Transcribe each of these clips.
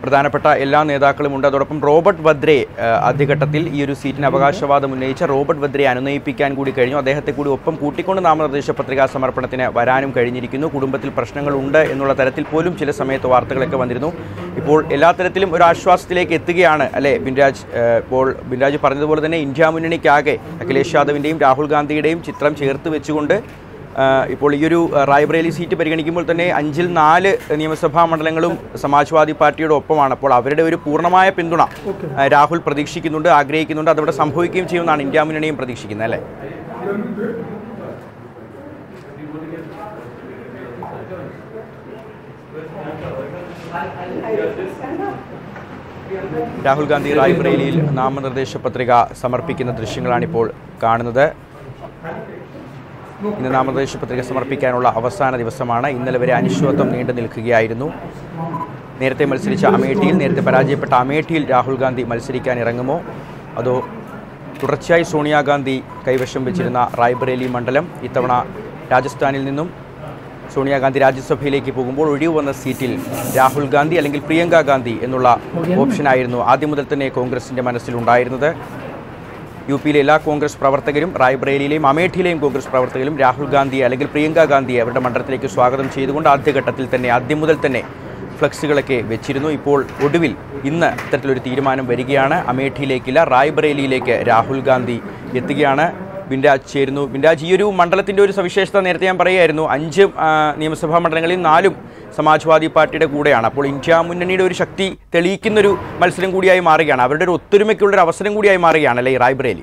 പ്രധാനപ്പെട്ട എല്ലാ നേതാക്കളും ഉണ്ട് അതോടൊപ്പം റോബർട്ട് വദ്രെ ആ, ആദ്യഘട്ടത്തിൽ ഈ ഒരു സീറ്റിന് അവകാശവാദം ഉന്നയിച്ച റോബർട്ട് വദ്രെ അനുനയിപ്പിക്കാൻ കൂടി കഴിഞ്ഞു അദ്ദേഹത്തെ കൂടി ഒപ്പം കൂട്ടിക്കൊണ്ട് നാമനിർദ്ദേശ പത്രികാ സമർപ്പണത്തിന് വരാനും കഴിഞ്ഞിരിക്കുന്നു കുടുംബത്തിൽ പ്രശ്നങ്ങളുണ്ട് എന്നുള്ള തരത്തിൽ പോലും ചില സമയത്ത് വാർത്തകളൊക്കെ വന്നിരുന്നു ഇപ്പോൾ എല്ലാ തരത്തിലും ഒരു ആശ്വാസത്തിലേക്ക് എത്തുകയാണ് അല്ലേ ബിൻരാജ് ആ, ഇപ്പോൾ ബിൻരാജ് പറഞ്ഞതുപോലെ തന്നെ ഇന്ത്യ മുന്നണിക്കാകെ അഖിലേഷ് യാദവിൻ്റെയും രാഹുൽ ഗാന്ധിയുടെയും ചിത്രം ചേർത്ത് വെച്ചുകൊണ്ട് ആ, ഇപ്പോൾ ഈ ഒരു ആ, റായ്ബറേലി സീറ്റ് പരിഗണിക്കുമ്പോൾ തന്നെ അഞ്ചിൽ നാല് നിയമസഭാ മണ്ഡലങ്ങളും സമാജ്വാദി പാർട്ടിയുടെ ഒപ്പമാണ് അപ്പോൾ അവരുടെ ഒരു പൂർണ്ണമായ പിന്തുണ ആ, രാഹുൽ പ്രതീക്ഷിക്കുന്നുണ്ട് ആഗ്രഹിക്കുന്നുണ്ട് അതവിടെ സംഭവിക്കുകയും ചെയ്യുമെന്നാണ് ഇന്ത്യ മുന്നണിയും പ്രതീക്ഷിക്കുന്നത് അല്ലേ രാഹുൽ ഗാന്ധി റായ്ബറേലിയിൽ നാമനിർദ്ദേശ പത്രിക സമർപ്പിക്കുന്ന ദൃശ്യങ്ങളാണിപ്പോൾ കാണുന്നത് ഇന്ന് നാമനിർദ്ദേശ പത്രിക സമർപ്പിക്കാനുള്ള അവസാന ദിവസമാണ് ഇന്നലെ വരെ അനിശ്ചിതത്വം നീണ്ടു നിൽക്കുകയായിരുന്നു നേരത്തെ മത്സരിച്ച അമേഠിയിൽ നേരത്തെ പരാജയപ്പെട്ട അമേഠിയിൽ രാഹുൽ ഗാന്ധി മത്സരിക്കാൻ ഇറങ്ങുമോ അതോ തുടർച്ചയായി സോണിയാഗാന്ധി കൈവശം വെച്ചിരുന്ന റായ്ബറേലി മണ്ഡലം ഇത്തവണ രാജസ്ഥാനിൽ നിന്നും സോണിയാഗാന്ധി രാജ്യസഭയിലേക്ക് പോകുമ്പോൾ ഒഴിവ് വന്ന സീറ്റിൽ രാഹുൽ ഗാന്ധി അല്ലെങ്കിൽ പ്രിയങ്ക ഗാന്ധി എന്നുള്ള ഓപ്ഷനായിരുന്നു ആദ്യം മുതൽ തന്നെ കോൺഗ്രസിൻ്റെ മനസ്സിലുണ്ടായിരുന്നത് യു പിയിലെ എല്ലാ കോൺഗ്രസ് പ്രവർത്തകരും റായ്ബറേലിയിലെയും അമേഠിയിലെയും കോൺഗ്രസ് പ്രവർത്തകരും രാഹുൽ ഗാന്ധിയെ അല്ലെങ്കിൽ പ്രിയങ്ക ഗാന്ധിയെ അവരുടെ മണ്ഡലത്തിലേക്ക് സ്വാഗതം ചെയ്തുകൊണ്ട് ആദ്യഘട്ടത്തിൽ തന്നെ ആദ്യം മുതൽ തന്നെ ഫ്ലക്സുകളൊക്കെ വെച്ചിരുന്നു ഇപ്പോൾ ഒടുവിൽ ഇന്ന് ഇത്തരത്തിലൊരു തീരുമാനം വരികയാണ് അമേഠിയിലേക്കില്ല റായ്ബറേലിയിലേക്ക് രാഹുൽ ഗാന്ധി എത്തുകയാണ് ബിൻരാജ് ചേരുന്നു ബിൻരാജ് ഈ ഒരു മണ്ഡലത്തിൻ്റെ ഒരു സവിശേഷത നേരത്തെ ഞാൻ പറയുമായിരുന്നു അഞ്ച് ആ, നിയമസഭാ മണ്ഡലങ്ങളിൽ നാലും സമാജ്വാദി പാർട്ടിയുടെ കൂടെയാണ് അപ്പോൾ ഇന്ത്യ മുന്നണിയുടെ ഒരു ശക്തി തെളിയിക്കുന്നൊരു മത്സരം കൂടിയായി മാറുകയാണ് അവരുടെ ഒരു ഒത്തൊരുമയ്ക്കുള്ളൊരു അവസരം കൂടിയായി മാറുകയാണ് അല്ലേ ഈ റായ്ബറേലി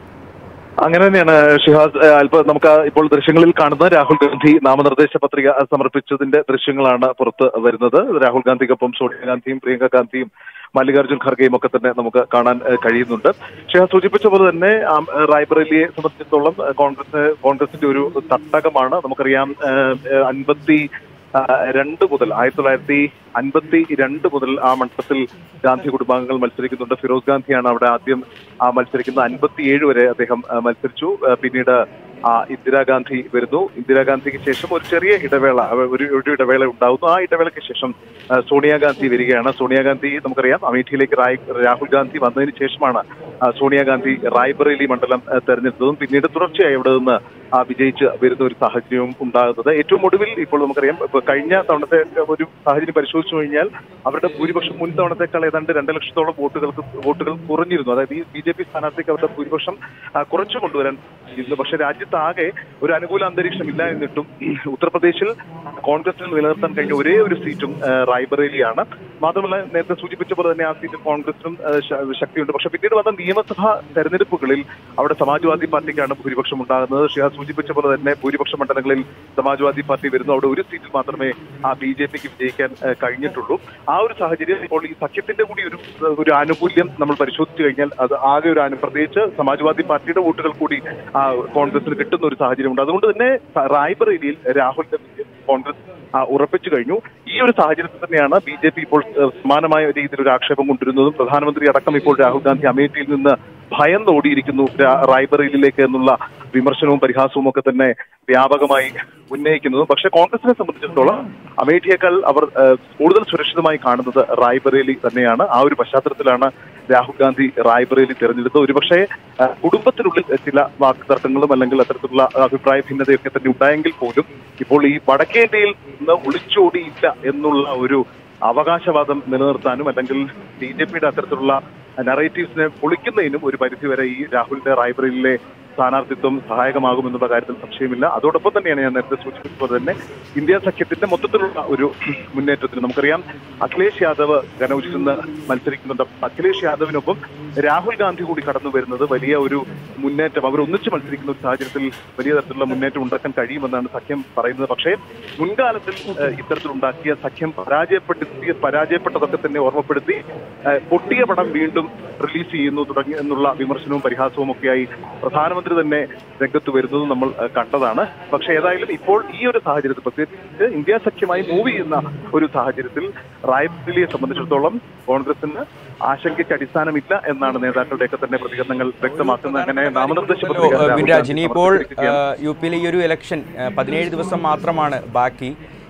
അങ്ങനെ തന്നെയാണ് ഷിഹാസ് ഏഹ്, അല്പം നമുക്ക് ഇപ്പോൾ ദൃശ്യങ്ങളിൽ കാണുന്ന രാഹുൽ ഗാന്ധി നാമനിർദ്ദേശ പത്രിക സമർപ്പിച്ചതിന്റെ ദൃശ്യങ്ങളാണ് പുറത്ത് വരുന്നത് രാഹുൽ ഗാന്ധിക്കൊപ്പം സോണിയാഗാന്ധിയും പ്രിയങ്ക ഗാന്ധിയും മല്ലികാർജ്ജുൻ ഖർഗെയും ഒക്കെ തന്നെ നമുക്ക് കാണാൻ ഏഹ്, കഴിയുന്നുണ്ട് ഷിഹാസ് സൂചിപ്പിച്ച പോലെ തന്നെ ആം, ഏഹ്, റായ്ബറേലിയെ സംബന്ധിച്ചിടത്തോളം ഏഹ്, കോൺഗ്രസ് കോൺഗ്രസിന്റെ ഒരു തട്ടകമാണ് നമുക്കറിയാം ഏഹ്, ഏഹ്, അൻപത്തി ആ, രണ്ട് മുതൽ ആയിരത്തി തൊള്ളായിരത്തി അൻപത്തി രണ്ട് മുതൽ ആ മണ്ഡലത്തിൽ ഗാന്ധി കുടുംബാംഗങ്ങൾ മത്സരിക്കുന്നുണ്ട് ഫിറോസ് ഗാന്ധിയാണ് അവിടെ ആദ്യം ആ മത്സരിക്കുന്നത് അൻപത്തിയേഴ് വരെ അദ്ദേഹം ആ, മത്സരിച്ചു ആ, പിന്നീട് ആ ഇന്ദിരാഗാന്ധി വരുന്നു ഇന്ദിരാഗാന്ധിക്ക് ശേഷം ഒരു ചെറിയ ഇടവേള അവ- ഒരു ഒരു ഇടവേള ഉണ്ടാവുന്നു ആ ഇടവേളയ്ക്ക് ശേഷം ആ, സോണിയാഗാന്ധി വരികയാണ് സോണിയാഗാന്ധി നമുക്കറിയാം അമേഠിയിലേക്ക് റായ് രാഹുൽ ഗാന്ധി വന്നതിന് ശേഷമാണ് ആ, സോണിയാഗാന്ധി റായ്ബറേലി മണ്ഡലം ആ, തെരഞ്ഞെടുത്തതും പിന്നീട് തുടർച്ചയായി അവിടെ നിന്ന് ആ, വിജയിച്ച് വരുന്ന ഒരു സാഹചര്യവും ഉണ്ടാകുന്നത് ഏറ്റവും ഒടുവിൽ ഇപ്പോൾ നമുക്കറിയാം ഇപ്പൊ കഴിഞ്ഞ തവണത്തെ ഒരു സാഹചര്യം പരിശോധിച്ചു കഴിഞ്ഞാൽ അവരുടെ ഭൂരിപക്ഷം മുൻ തവണത്തേക്കാൾ ഏതാണ്ട് രണ്ട് ലക്ഷത്തോളം വോട്ടുകൾക്ക് വോട്ടുകൾ കുറഞ്ഞിരുന്നു അതായത് ഈ ബി ജെ പി സ്ഥാനാർത്ഥിക്ക് അവരുടെ ഭൂരിപക്ഷം ആ, കുറച്ചു കൊണ്ടുവരാൻ ഇരുന്നു പക്ഷെ രാജ്യത്താകെ ഒരു അനുകൂല അന്തരീക്ഷം ഇല്ല എന്നിട്ടും ഉത്തർപ്രദേശിൽ കോൺഗ്രസിന് നിലനിർത്താൻ കഴിഞ്ഞ ഒരേ ഒരു സീറ്റും ആ, റായ്ബറേലിയാണ് മാത്രമല്ല നേരത്തെ സൂചിപ്പിച്ച പോലെ തന്നെ ആ സീറ്റിൽ കോൺഗ്രസിനും ആ, ശ- ശക്തിയുണ്ട് പക്ഷെ പിന്നീട് വന്ന നിയമസഭാ തെരഞ്ഞെടുപ്പുകളിൽ അവിടെ സമാജ്വാദി പാർട്ടിക്കാണ് ഭൂരിപക്ഷം ഉണ്ടാകുന്നത് ഷിഹാസ് സൂചിപ്പിച്ച പോലെ തന്നെ ഭൂരിപക്ഷ മണ്ഡലങ്ങളിൽ സമാജ്വാദി പാർട്ടി വരുന്നു അവിടെ ഒരു സീറ്റിൽ മാത്രമേ ആ ബി ജെ പിക്ക് വിജയിക്കാൻ ആ, കഴിഞ്ഞിട്ടുള്ളൂ ആ ഒരു സാഹചര്യം ഇപ്പോൾ ഈ സഖ്യത്തിന്റെ കൂടി ഒരു ഒരു ആനുകൂല്യം നമ്മൾ പരിശോധിച്ചു കഴിഞ്ഞാൽ അത് ആകെ ഒരു ആനു പ്രത്യേകിച്ച് സമാജ്വാദി പാർട്ടിയുടെ വോട്ടുകൾ കൂടി ആ, കോൺഗ്രസിന് കിട്ടുന്ന ഒരു സാഹചര്യമുണ്ട് അതുകൊണ്ട് തന്നെ റായ്ബറേലിയിൽ രാഹുലിന്റെ വിജയം കോൺഗ്രസ് ആ, ഉറപ്പിച്ചു കഴിഞ്ഞു ഈ ഒരു സാഹചര്യത്തിൽ തന്നെയാണ് ബി ജെ പി ഇപ്പോൾ ഏഹ്, സമാനമായ രീതിയിൽ ഒരു ആക്ഷേപം കൊണ്ടിരുന്നതും പ്രധാനമന്ത്രി അടക്കം ഇപ്പോൾ രാഹുൽ ഗാന്ധി അമേഠിയിൽ നിന്ന് ഭയം തോടിയിരിക്കുന്നു രാ- റായ്ബറേലിയിലേക്ക് എന്നുള്ള വിമർശനവും പരിഹാസവും ഒക്കെ തന്നെ വ്യാപകമായി ഉന്നയിക്കുന്നതും പക്ഷേ കോൺഗ്രസിനെ സംബന്ധിച്ചിടത്തോളം അമേഠിയേക്കാൾ അവർ ഏഹ്, കൂടുതൽ സുരക്ഷിതമായി കാണുന്നത് റായ്ബറേലി തന്നെയാണ് ആ ഒരു പശ്ചാത്തലത്തിലാണ് രാഹുൽ ഗാന്ധി റായ്ബറേലി തിരഞ്ഞെടുത്തത് ഒരുപക്ഷെ ഏഹ്, കുടുംബത്തിനുള്ളിൽ ചില വാക്കുതർക്കങ്ങളും അല്ലെങ്കിൽ അത്തരത്തിലുള്ള അഭിപ്രായ ഭിന്നതയൊക്കെ തന്നെ ഉണ്ടായെങ്കിൽ പോലും ഇപ്പോൾ ഈ വടക്കേന്ത്യയിൽ നിന്ന് ഒളിച്ചോടിയില്ല എന്നുള്ള ഒരു അവകാശവാദം നിലനിർത്താനും അല്ലെങ്കിൽ ബി ജെ പിയുടെ അത്തരത്തിലുള്ള നറേറ്റീവ്സിനെ പൊളിക്കുന്നതിനും ഒരു പരിധിവരെ ഈ രാഹുലിന്റെ റായ്ബറേലിയിലെ സ്ഥാനാർത്ഥിത്വം സഹായകമാകുമെന്നുള്ള കാര്യത്തിൽ സംശയമില്ല അതോടൊപ്പം തന്നെയാണ് ഞാൻ നേരത്തെ സൂചിപ്പിച്ചത് തന്നെ ഇന്ത്യ സഖ്യത്തിന്റെ മൊത്തത്തിലുള്ള ഒരു മുന്നേറ്റത്തിന് നമുക്കറിയാം അഖിലേഷ് യാദവ് കനൌജിൽ നിന്ന് മത്സരിക്കുന്നുണ്ട് അഖിലേഷ് യാദവിനൊപ്പം രാഹുൽ ഗാന്ധി കൂടി കടന്നു വരുന്നത് വലിയ ഒരു മുന്നേറ്റം അവർ ഒന്നിച്ച് മത്സരിക്കുന്ന ഒരു സാഹചര്യത്തിൽ വലിയ തരത്തിലുള്ള മുന്നേറ്റം ഉണ്ടാക്കാൻ കഴിയുമെന്നാണ് സഖ്യം പറയുന്നത് പക്ഷേ മുൻകാലത്തിൽ ഏഹ്, ഇത്തരത്തിലുണ്ടാക്കിയ സഖ്യം പരാജയപ്പെടുത്തി പരാജയപ്പെട്ടതൊക്കെ തന്നെ ഓർമ്മപ്പെടുത്തി ഏഹ്, പൊട്ടിയ പടം വീണ്ടും റിലീസ് ചെയ്യുന്നു തുടങ്ങി എന്നുള്ള വിമർശനവും പരിഹാസവും ഒക്കെയായി പ്രധാനമന്ത്രി തന്നെ രംഗത്ത് വരുന്നത് നമ്മൾ ഏഹ്, കണ്ടതാണ് പക്ഷേ ഏതായാലും ഇപ്പോൾ ഈ ഒരു സാഹചര്യത്തിൽ പ്രത്യേകിച്ച് ഇന്ത്യ സഖ്യമായി മൂവ് ചെയ്യുന്ന ഒരു സാഹചര്യത്തിൽ റായ്ബറേലിയെ സംബന്ധിച്ചിടത്തോളം കോൺഗ്രസിന് ആശങ്കയ്ക്ക് അടിസ്ഥാനമില്ല എന്നാണ് നേതാക്കളുടെയൊക്കെ തന്നെ പ്രതികരണങ്ങൾ വ്യക്തമാക്കുന്നത് അങ്ങനെ നാമനിർദ്ദേശ പത്രിക രാഹുൽ ബിൻരാജ് ഗാന്ധി ഇനിയിപ്പോൾ സമർപ്പിച്ചിരിക്കുകയാണ്. യു പിയിലെ ഈ ഒരു ഇലക്ഷൻ ആ, പതിനേഴ് ദിവസം മാത്രമാണ് ബാക്കി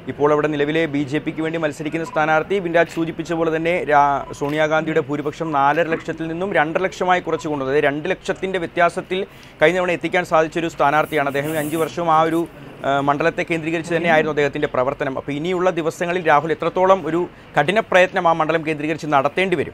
ഇപ്പോൾ അവിടെ നിലവിലെ ബി ജെ പിക്ക് വേണ്ടി മത്സരിക്കുന്ന സ്ഥാനാർത്ഥി ബിൻരാജ് സൂചിപ്പിച്ച പോലെ തന്നെ രാ- സോണിയാഗാന്ധിയുടെ ഭൂരിപക്ഷം നാലര ലക്ഷത്തിൽ നിന്നും രണ്ട് ലക്ഷമായി കുറച്ചു കൊണ്ടു അതായത് രണ്ട് ലക്ഷത്തിൻ്റെ വ്യത്യാസത്തിൽ കഴിഞ്ഞ തവണ എത്തിക്കാൻ സാധിച്ചൊരു സ്ഥാനാർത്ഥിയാണ് അദ്ദേഹം ഈ അഞ്ച് വർഷവും ആ ഒരു ആ, മണ്ഡലത്തെ കേന്ദ്രീകരിച്ച് തന്നെയായിരുന്നു അദ്ദേഹത്തിൻ്റെ പ്രവർത്തനം അപ്പോൾ ഇനിയുള്ള ദിവസങ്ങളിൽ രാഹുൽ എത്രത്തോളം ഒരു കഠിന പ്രയത്നം ആ മണ്ഡലം കേന്ദ്രീകരിച്ച് നടത്തേണ്ടി വരും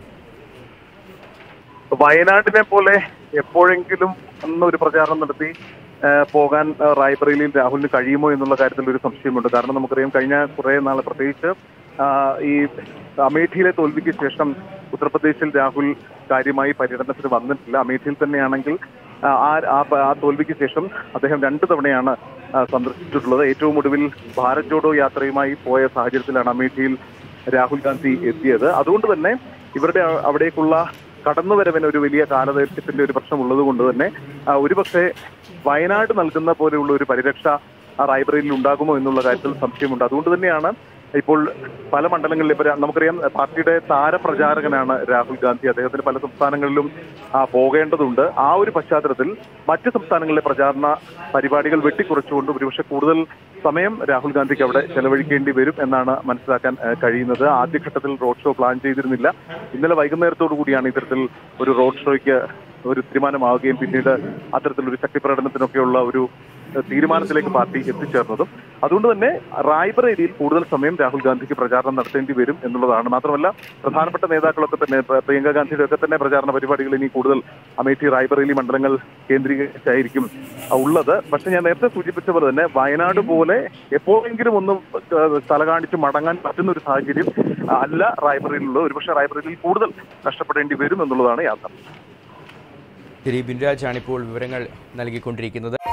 വയനാട്ടിനെ പോലെ എപ്പോഴെങ്കിലും അന്നൊരു പ്രചാരണം നടത്തി ആ, പോകാൻ ആ, റായ്ബറേലിയിൽ രാഹുലിന് കഴിയുമോ എന്നുള്ള കാര്യത്തിൽ ഒരു സംശയമുണ്ട് കാരണം നമുക്കറിയാം കഴിഞ്ഞ കുറെ നാൾ പ്രത്യേകിച്ച് ആ, ഈ അമേഠിയിലെ തോൽവിക്ക് ശേഷം ഉത്തർപ്രദേശിൽ രാഹുൽ കാര്യമായി പര്യടനത്തിന് വന്നിട്ടില്ല അമേഠിയിൽ തന്നെയാണെങ്കിൽ ആ, ആ ആ- ആ തോൽവിക്ക് ശേഷം അദ്ദേഹം രണ്ടു തവണയാണ് ആ, സന്ദർശിച്ചിട്ടുള്ളത് ഏറ്റവും ഒടുവിൽ ഭാരത് ജോഡോ യാത്രയുമായി പോയ സാഹചര്യത്തിലാണ് അമേഠിയിൽ രാഹുൽ ഗാന്ധി എത്തിയത് അതുകൊണ്ട് തന്നെ ഇവരുടെ അ- അവിടേക്കുള്ള കടന്നുവരവിന് ഒരു വലിയ കാലദൈർഘ്യത്തിന്റെ ഒരു പ്രശ്നം ഉള്ളത് കൊണ്ട് തന്നെ ആ, ഒരുപക്ഷെ വയനാട് നൽകുന്ന പോലെയുള്ള ഒരു പരിരക്ഷ ആ റായ്ബറയിൽ ഉണ്ടാകുമോ എന്നുള്ള കാര്യത്തിൽ സംശയമുണ്ട് അതുകൊണ്ട് തന്നെയാണ് ഇപ്പോൾ പല മണ്ഡലങ്ങളിലും ഇപ്പൊ ര- നമുക്കറിയാം പാർട്ടിയുടെ താരപ്രചാരകനാണ് രാഹുൽ ഗാന്ധി അദ്ദേഹത്തിന് പല സംസ്ഥാനങ്ങളിലും ആ, പോകേണ്ടതുണ്ട് ആ ഒരു പശ്ചാത്തലത്തിൽ മറ്റ് സംസ്ഥാനങ്ങളിലെ പ്രചാരണ പരിപാടികൾ വെട്ടിക്കുറച്ചുകൊണ്ട് ഒരുപക്ഷെ കൂടുതൽ സമയം രാഹുൽ ഗാന്ധിക്ക് അവിടെ ചെലവഴിക്കേണ്ടി വരും എന്നാണ് മനസ്സിലാക്കാൻ ആ, കഴിയുന്നത് ആദ്യഘട്ടത്തിൽ റോഡ് ഷോ പ്ലാൻ ചെയ്തിരുന്നില്ല ഇന്നലെ വൈകുന്നേരത്തോടു കൂടിയാണ് ഇത്തരത്തിൽ ഒരു റോഡ് ഷോയ്ക്ക് ഒരു തീരുമാനമാവുകയും പിന്നീട് അത്തരത്തിലൊരു ശക്തി പ്രകടനത്തിനൊക്കെയുള്ള ഒരു ഏഹ്, തീരുമാനത്തിലേക്ക് പാർട്ടി എത്തിച്ചേർന്നതും അതുകൊണ്ട് തന്നെ റായ്ബറേലിയിൽ കൂടുതൽ സമയം രാഹുൽ ഗാന്ധിക്ക് പ്രചാരണം നടത്തേണ്ടി വരും എന്നുള്ളതാണ് മാത്രമല്ല പ്രധാനപ്പെട്ട നേതാക്കളൊക്കെ തന്നെ പ്ര- പ്രിയങ്ക ഗാന്ധിയുടെ ഒക്കെ തന്നെ പ്രചാരണ പരിപാടികൾ ഇനി കൂടുതൽ അമേഠി റായ്ബറേലി മണ്ഡലങ്ങൾ കേന്ദ്രീകരിച്ചായിരിക്കും ഉള്ളത് പക്ഷെ ഞാൻ നേരത്തെ സൂചിപ്പിച്ച പോലെ തന്നെ വയനാട് പോലെ എപ്പോഴെങ്കിലും ഒന്ന് ഏഹ്, തല കാണിച്ച് മടങ്ങാൻ പറ്റുന്ന ഒരു സാഹചര്യം അല്ല റായ്ബറേലിയുള്ളത് ഒരുപക്ഷെ റായ്ബറേലിയിൽ കൂടുതൽ കഷ്ടപ്പെടേണ്ടി വരും എന്നുള്ളതാണ് യാത്ര ശരി ബിൻരാജാണ് ഇപ്പോൾ വിവരങ്ങൾ നൽകിക്കൊണ്ടിരിക്കുന്നത്